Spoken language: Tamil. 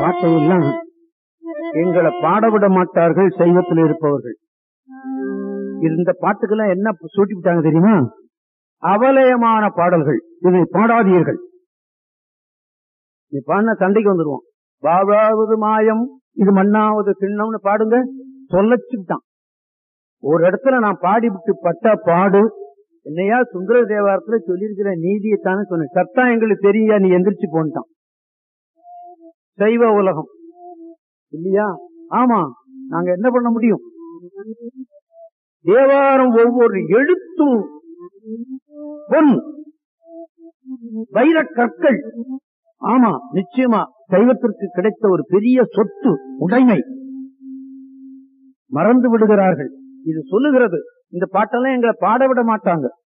பாட்டை எல்லாம் எங்களை பாடவிட மாட்டார்கள் சைவத்தில் இருப்பவர்கள் இந்த பாட்டுக்கெல்லாம் என்ன சூட்டி விட்டாங்க தெரியுமா அவலயமான பாடல்கள் இதை பாடாதீர்கள் நீ பாடின சண்டைக்கு வந்துருவோம் பாபாவது மாயம் இது மண்ணாவது திண்ணம்னு பாடுங்க சொல்லச்சுட்டான் ஒரு இடத்துல நான் பாடிவிட்டு பட்ட பாடு என்னையா சுந்தர தேவாரத்துல சொல்லியிருக்கிற நீதியைத்தானே சொன்னேன் சத்தம் எங்களுக்கு தெரியா நீ எந்திரிச்சு போன்ட்டான் சைவ உலகம் இல்லையா ஆமா நாங்க என்ன பண்ண முடியும் தேவாரம் ஒவ்வொரு எழுத்தும் பொன் வைரக் கற்கள் ஆமா நிச்சயமா சைவத்திற்கு கிடைத்த ஒரு பெரிய சொத்து உடைமை மறந்து விடுகிறார்கள் இது சொல்லுகிறது இந்த பாட்டெல்லாம் எங்களை பாட விட மாட்டாங்க